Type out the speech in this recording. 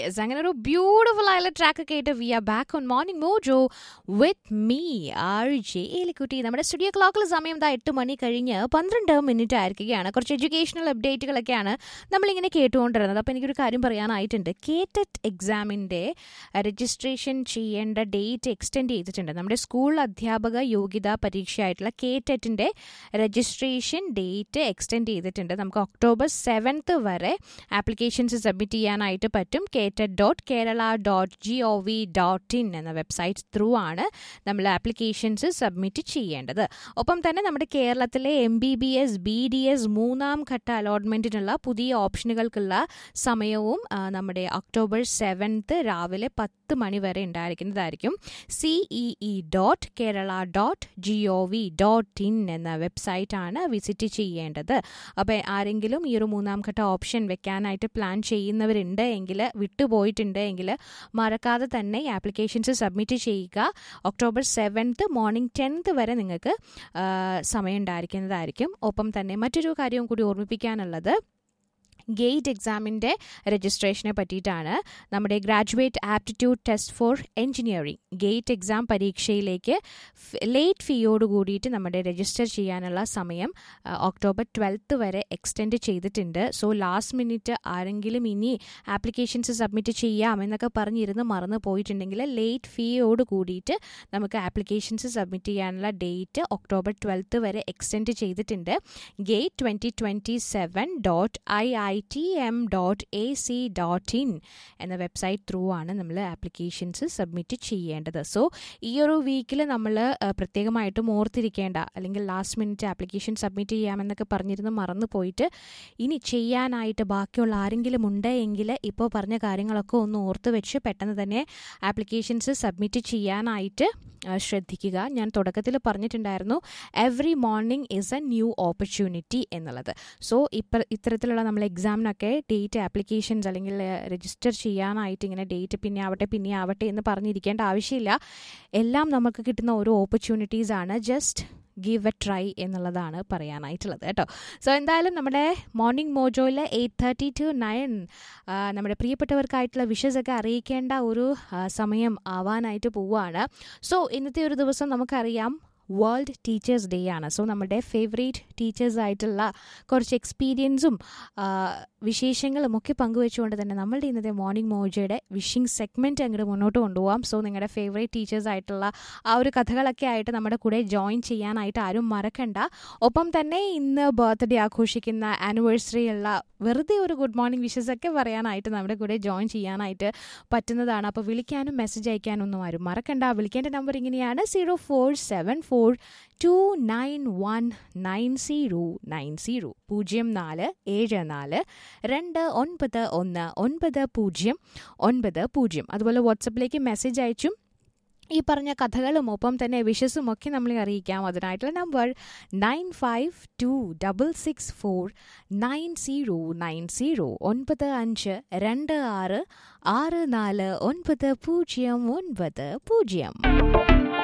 yes അങ്ങനെ ഒരു beautiful ആയുള്ള ട്രാക്ക് കേട്ട് we are back on morning mojo with me R J Elikutty നമ്മുടെ സ്റ്റുഡിയോ ക്ലോക്കിൽ സമയം ദാ എട്ട് മണി കഴിഞ്ഞ് പന്ത്രണ്ട് മിനിറ്റ് ആയിരിക്കുകയാണ് കുറച്ച് എഡ്യൂക്കേഷണൽ അപ്ഡേറ്റുകളൊക്കെയാണ് നമ്മളിങ്ങനെ കേട്ടുകൊണ്ടിരുന്നത് അപ്പോൾ എനിക്കൊരു കാര്യം പറയാനായിട്ടുണ്ട് കേറ്ററ്റ് എക്സാമിൻ്റെ രജിസ്ട്രേഷൻ ചെയ്യേണ്ട ഡേറ്റ് എക്സ്റ്റെൻഡ് ചെയ്തിട്ടുണ്ട് നമ്മുടെ സ്കൂൾ അധ്യാപക യോഗ്യതാ പരീക്ഷയായിട്ടുള്ള കേറ്ററ്റിൻ്റെ രജിസ്ട്രേഷൻ ഡേറ്റ് എക്സ്റ്റെൻഡ് ചെയ്തിട്ടുണ്ട് നമുക്ക് ഒക്ടോബർ സെവൻത്ത് വരെ ആപ്ലിക്കേഷൻസ് സബ്മിറ്റ് ചെയ്യാനായിട്ട് പറ്റും KTET dot Kerala dot G O V dot in എന്ന വെബ്സൈറ്റ് ത്രൂ ആണ് നമ്മൾ ആപ്ലിക്കേഷൻസ് സബ്മിറ്റ് ചെയ്യേണ്ടത് ഒപ്പം തന്നെ നമ്മുടെ കേരളത്തിലെ M B B S B D S മൂന്നാം ഘട്ട അലോട്ട്മെൻറ്റിനുള്ള പുതിയ ഓപ്ഷനുകൾക്കുള്ള സമയവും ആ, നമ്മുടെ ഒക്ടോബർ സെവൻത്ത് രാവിലെ പത്ത് മണി വരെ ഉണ്ടായിരിക്കുന്നതായിരിക്കും CEE dot Kerala dot G O V dot in എന്ന വെബ്സൈറ്റാണ് വിസിറ്റ് ചെയ്യേണ്ടത് അപ്പോൾ ആരെങ്കിലും ഈ ഒരു മൂന്നാം ഘട്ട ഓപ്ഷൻ വെക്കാനായിട്ട് പ്ലാൻ ചെയ്യുന്നവരുണ്ട് എങ്കിൽ വിട്ടുപോയിട്ടുണ്ട് എങ്കിൽ മറക്കാതെ തന്നെ ഈ ആപ്ലിക്കേഷൻസ് സബ്മിറ്റ് ചെയ്യുക ഒക്ടോബർ സെവൻത്ത് മോർണിംഗ് ടെൻത്ത് വരെ നിങ്ങൾക്ക് ആ, സമയം ഉണ്ടായിരിക്കുന്നതായിരിക്കും ഒപ്പം തന്നെ മറ്റൊരു കാര്യവും കൂടി ഓർമ്മിപ്പിക്കാനുള്ളത് ഗേറ്റ് എക്സാമിൻ്റെ രജിസ്ട്രേഷനെ പറ്റിയിട്ടാണ് നമ്മുടെ graduate aptitude test for engineering GATE exam പരീക്ഷയിലേക്ക് ലേറ്റ് ഫീയോട് കൂടിയിട്ട് നമ്മുടെ രജിസ്റ്റർ ചെയ്യാനുള്ള സമയം ആ, ഒക്ടോബർ ട്വൽത്ത് വരെ എക്സ്റ്റെൻഡ് ചെയ്തിട്ടുണ്ട് സോ ലാസ്റ്റ് മിനിറ്റ് ആരെങ്കിലും ഇനി ആപ്ലിക്കേഷൻസ് സബ്മിറ്റ് ചെയ്യാം എന്നൊക്കെ പറഞ്ഞിരുന്ന് മറന്നു പോയിട്ടുണ്ടെങ്കിൽ ലേറ്റ് ഫീയോട് കൂടിയിട്ട് നമുക്ക് ആപ്ലിക്കേഷൻസ് സബ്മിറ്റ് ചെയ്യാനുള്ള ഡേറ്റ് ഒക്ടോബർ ട്വൽത്ത് വരെ എക്സ്റ്റെൻഡ് ചെയ്തിട്ടുണ്ട് GATE twenty twenty seven dot I I T M dot A C dot in എന്ന വെബ്സൈറ്റ് ത്രൂ ആണ് നമ്മൾ ആപ്ലിക്കേഷൻസ് സബ്മിറ്റ് ചെയ്യേണ്ടത് സോ ഈ ഒരു വീക്കിൽ നമ്മൾ പ്രത്യേകമായിട്ടും ഓർത്തിരിക്കേണ്ട അല്ലെങ്കിൽ ലാസ്റ്റ് മിനിറ്റ് ആപ്ലിക്കേഷൻ സബ്മിറ്റ് ചെയ്യാമെന്നൊക്കെ പറഞ്ഞിരുന്ന് മറന്നു പോയിട്ട് ഇനി ചെയ്യാനായിട്ട് ബാക്കിയുള്ള ആരെങ്കിലും ഉണ്ട് എങ്കിൽ ഇപ്പോൾ പറഞ്ഞ കാര്യങ്ങളൊക്കെ ഒന്ന് ഓർത്ത് വെച്ച് പെട്ടെന്ന് തന്നെ ആപ്ലിക്കേഷൻസ് സബ്മിറ്റ് ചെയ്യാനായിട്ട് ആ, ശ്രദ്ധിക്കുക ഞാൻ തുടക്കത്തിൽ പറഞ്ഞിട്ടുണ്ടായിരുന്നു every morning is a new opportunity എന്നുള്ളത് സോ ഇപ്പം ഇത്തരത്തിലുള്ള നമ്മൾ എക്സാമിനൊക്കെ ഡേറ്റ് ആപ്ലിക്കേഷൻസ് അല്ലെങ്കിൽ രജിസ്റ്റർ ചെയ്യാനായിട്ട് ഇങ്ങനെ ഡേറ്റ് പിന്നെ ആവട്ടെ പിന്നെ ആവട്ടെ എന്ന് പറഞ്ഞിരിക്കേണ്ട ആവശ്യമില്ല എല്ലാം നമുക്ക് കിട്ടുന്ന ഓരോ ഓപ്പർച്യൂണിറ്റീസ് ആണ് ജസ്റ്റ് ഗീവ് എ ട്രൈ എന്നുള്ളതാണ് പറയാനായിട്ടുള്ളത് കേട്ടോ സോ എന്തായാലും നമ്മുടെ മോർണിംഗ് മോജോയിൽ എയ്റ്റ് തേർട്ടി ടു നയൻ നമ്മുടെ പ്രിയപ്പെട്ടവർക്കായിട്ടുള്ള വിഷസ് ഒക്കെ അറിയിക്കേണ്ട ഒരു ആ, സമയം ആവാനായിട്ട് പോവുകയാണ് സോ ഇന്നത്തെ ഒരു ദിവസം നമുക്കറിയാം വേൾഡ് ടീച്ചേഴ്സ് ഡേ ആണ് സോ നമ്മുടെ ഫേവറേറ്റ് ടീച്ചേഴ്സ് ആയിട്ടുള്ള കുറച്ച് എക്സ്പീരിയൻസും ആ, വിശേഷങ്ങളും ഒക്കെ പങ്കുവെച്ചുകൊണ്ട് തന്നെ നമ്മളുടെ ഇന്നത്തെ മോർണിംഗ് മോജയുടെ വിഷിംഗ് സെഗ്മെൻറ്റ് അങ്ങോട്ട് മുന്നോട്ട് കൊണ്ടുപോകാം സോ നിങ്ങളുടെ ഫേവറേറ്റ് ടീച്ചേഴ്സ് ആയിട്ടുള്ള ആ ഒരു കഥകളൊക്കെ ആയിട്ട് നമ്മുടെ കൂടെ ജോയിൻ ചെയ്യാനായിട്ട് ആരും മറക്കണ്ട ഒപ്പം തന്നെ ഇന്ന് ബർത്ത്ഡേ ആഘോഷിക്കുന്ന ആനിവേഴ്സറി ഉള്ള വെറുതെ ഒരു ഗുഡ് മോർണിംഗ് വിഷസ് ഒക്കെ പറയാനായിട്ട് നമ്മുടെ കൂടെ ജോയിൻ ചെയ്യാനായിട്ട് പറ്റുന്നതാണ് അപ്പോൾ വിളിക്കാനും മെസ്സേജ് അയക്കാനും ഒന്നും ആരും മറക്കണ്ട വിളിക്കേണ്ട നമ്പർ ഇങ്ങനെയാണ് zero four seven four two nine one nine zero nine zero പൂജ്യം നാല് ഏഴ് നാല് രണ്ട് ഒൻപത് ഒന്ന് ഒൻപത് പൂജ്യം ഒൻപത് പൂജ്യം അതുപോലെ വാട്സപ്പിലേക്ക് മെസ്സേജ് അയച്ചും ഈ പറഞ്ഞ കഥകളും ഒപ്പം തന്നെ വിഷസും ഒക്കെ നമ്മളെ അറിയിക്കാം അതിനായിട്ടുള്ള number nine five two double six four nine zero nine zero ഒൻപത് അഞ്ച് രണ്ട് ആറ് ആറ് നാല് ഒൻപത് പൂജ്യം ഒൻപത് പൂജ്യം